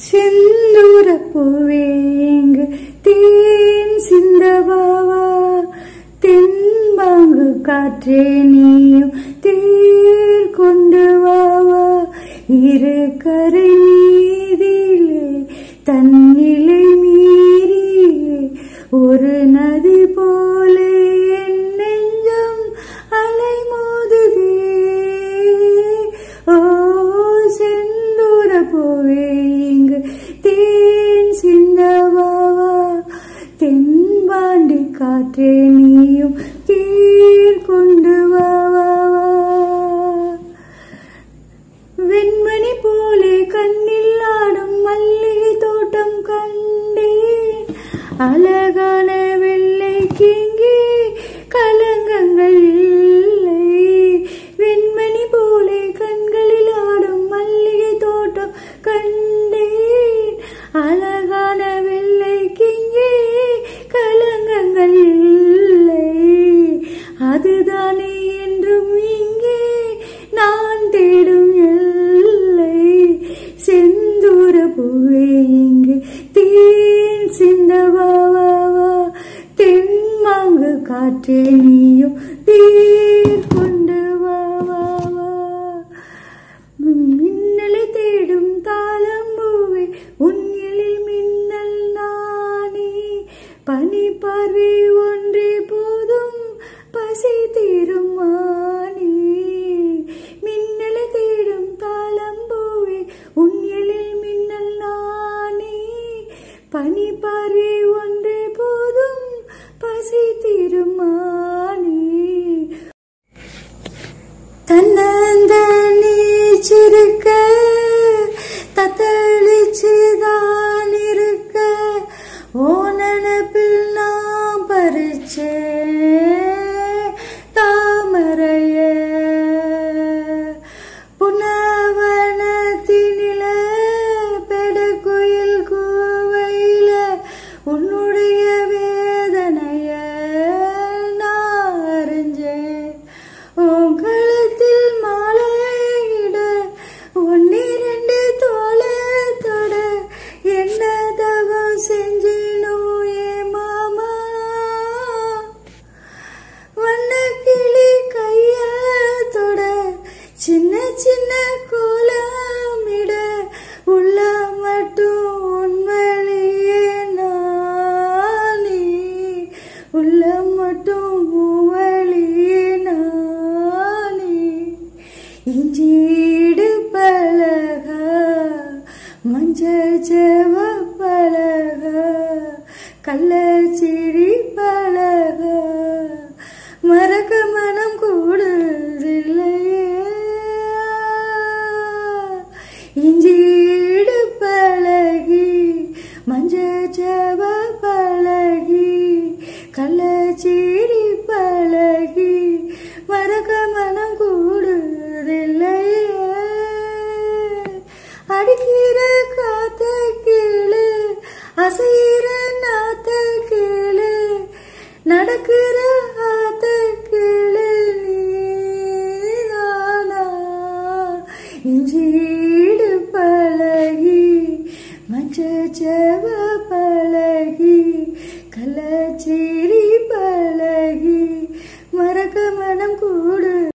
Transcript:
செந்தூர பூவேங்கு தேன் சிந்தவாவா தென்பாங்கு காற்றே நீயும் தேர் கொண்டு வாவா இரு கரை மீதிலே தன்னிலை மீறியே ஒரு நதி போல என் நெஞ்சம் அலை மோதுதே ஓ செந்தூர போவே இங்கு தேன் சிந்தவாவா தென்பாண்டி காற்றே நீயும் தேர் கொண்டு வாவா வெண்மணி போலே கண்ணில் ஆடும் மல்லிகை தோட்டம் கண்டேன் அழகான வெள்ளை கிங்கி கலங்கங்கள் இல்லை வெண்மணி போலே கண்களில் ஆடும் மல்லிகை தோட்டம் கண்டேன் அழகான வெள்ளை கிங்கி கலங்கங்கள் இல்லை அதுதானே என்றும் இங்கே நான் தேடும் எல்லை செந்தூர பூவே இங்கு தேன் சிந்தவாவா தென்மாங்கு காற்றே நீயும் தேர் கொண்டு வாவா மின்னலை தேடும் தாளம்பூவே உன்னிலில் மின்னல் நானே பனி பார்வை ஒன்றே போதும் பசி தீரும் மானே மின்னலை தேடும் தாளம்பூவே உன்னிலில் மின்னல் நானே பனி பார்வை ஒன்றே போதும் பசி தீரும் மானே தன்னந்த நீச்சிருக்க தத்தளிச்சுதான் இருக்க ஓ நினப்பில் நான் பறிச்சேன் தாமரைய புனவனத்தினில பெடக்குயில் கூவையில உன்னுடைய வேதனைய நான் அறிஞ்சேன் உன் கழுத்தில் மாலையிட ஒன்னிரண்டு தோளத்தோட என்ன தவம் செஞ்சினோ ஏ மாமா வண்ண கிளி கையத்தோட சின்ன சின்ன கோலமிட உள்ள மட்டும் உண்மையிலேயே நானே உள்ள மட்டும் உவழியே நானே இஞ்சீடு பழக மஞ்ச ஜவ பழக கள்ளச்சிரி பழக மறக்க மனம் கூடுதில்லையே இஞ்சீடு பழகி மஞ்ச ஜவ பழகி கள்ளச்சீரி பழகி மறக்க மனம் கூடுதில்லையே அடிக்கிற காத்த கீழே அசைகிற நாத்த கீழே நடக்கிற ஆத்த கீழே நீதானா இஞ்சி